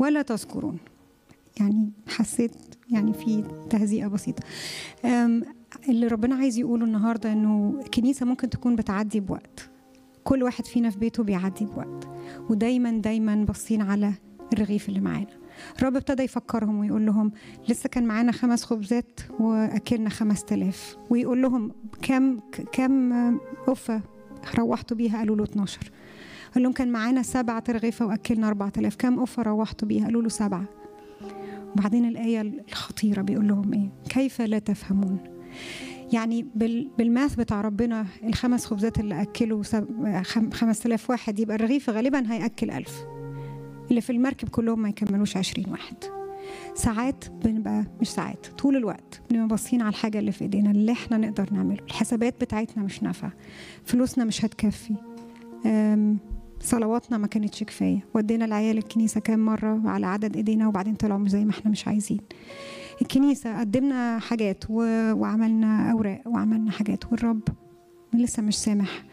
ولا تذكرون يعني حسيت يعني في تهزيئه بسيطه أم، اللي ربنا عايز يقوله النهارده انه الكنيسه ممكن تكون بتعدي بوقت كل واحد فينا في بيته بيعدي بوقت ودايما دايما باصين على الرغيف اللي معانا الرب ابتدى يفكرهم ويقول لهم لسه كان معانا خمس خبزات واكلنا خمس تلاف ويقول لهم كم كم قفه روحتوا بيها قالوا له 12 قال لهم كان معانا سبعة رغيفة وأكلنا 4000 كم قفة روحتوا بيها قالوا له سبعة وبعدين الآية الخطيرة بيقول لهم إيه كيف لا تفهمون يعني بال بالماث بتاع ربنا الخمس خبزات اللي أكلوا سب- خم- 5000 واحد يبقى الرغيف غالبا هيأكل ألف اللي في المركب كلهم ما يكملوش 20 واحد ساعات بنبقى مش ساعات طول الوقت بنبقى باصين على الحاجة اللي في ايدينا اللي احنا نقدر نعمله الحسابات بتاعتنا مش نافعة فلوسنا مش هتكفي أم، صلواتنا ما كانتش كفاية ودينا العيال الكنيسة كام مرة على عدد ايدينا وبعدين طلعوا مش زي ما احنا مش عايزين الكنيسة قدمنا حاجات و... وعملنا أوراق وعملنا حاجات والرب لسه مش سامح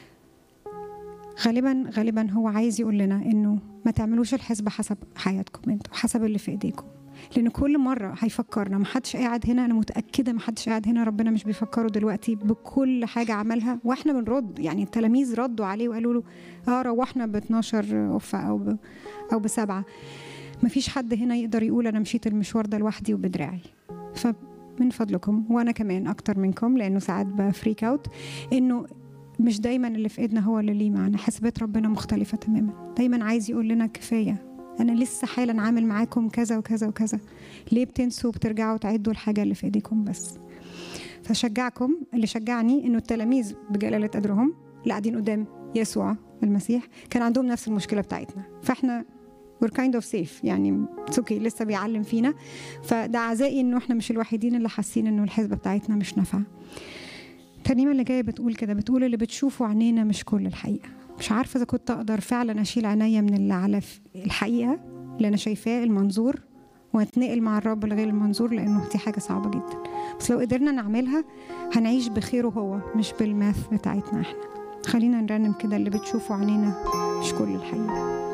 غالبا غالبا هو عايز يقول لنا انه ما تعملوش الحسبة حسب حياتكم انتوا حسب اللي في ايديكم لان كل مره هيفكرنا ما حدش قاعد هنا انا متاكده ما حدش قاعد هنا ربنا مش بيفكره دلوقتي بكل حاجه عملها واحنا بنرد يعني التلاميذ ردوا عليه وقالوا له اه روحنا ب 12 قفه او ب او بسبعه ما فيش حد هنا يقدر يقول انا مشيت المشوار ده لوحدي وبدراعي فمن فضلكم وانا كمان اكتر منكم لانه ساعات بفريك اوت انه مش دايما اللي في ايدنا هو اللي ليه معنى حسابات ربنا مختلفه تماما دايما عايز يقول لنا كفايه انا لسه حالا عامل معاكم كذا وكذا وكذا ليه بتنسوا وبترجعوا تعدوا الحاجه اللي في ايديكم بس فشجعكم اللي شجعني انه التلاميذ بجلاله قدرهم اللي قاعدين قدام يسوع المسيح كان عندهم نفس المشكله بتاعتنا فاحنا we're kind of safe يعني اوكي لسه بيعلم فينا فده عزائي انه احنا مش الوحيدين اللي حاسين انه الحسبه بتاعتنا مش نافعه الترنيمه اللي جايه بتقول كده بتقول اللي بتشوفه عينينا مش كل الحقيقه مش عارفه اذا كنت اقدر فعلا اشيل عينيا من اللي على ف- الحقيقه اللي انا شايفاه المنظور واتنقل مع الرب لغير المنظور لانه دي حاجه صعبه جدا بس لو قدرنا نعملها هنعيش بخيره هو مش بالماث بتاعتنا احنا خلينا نرنم كده اللي بتشوفه عينينا مش كل الحقيقه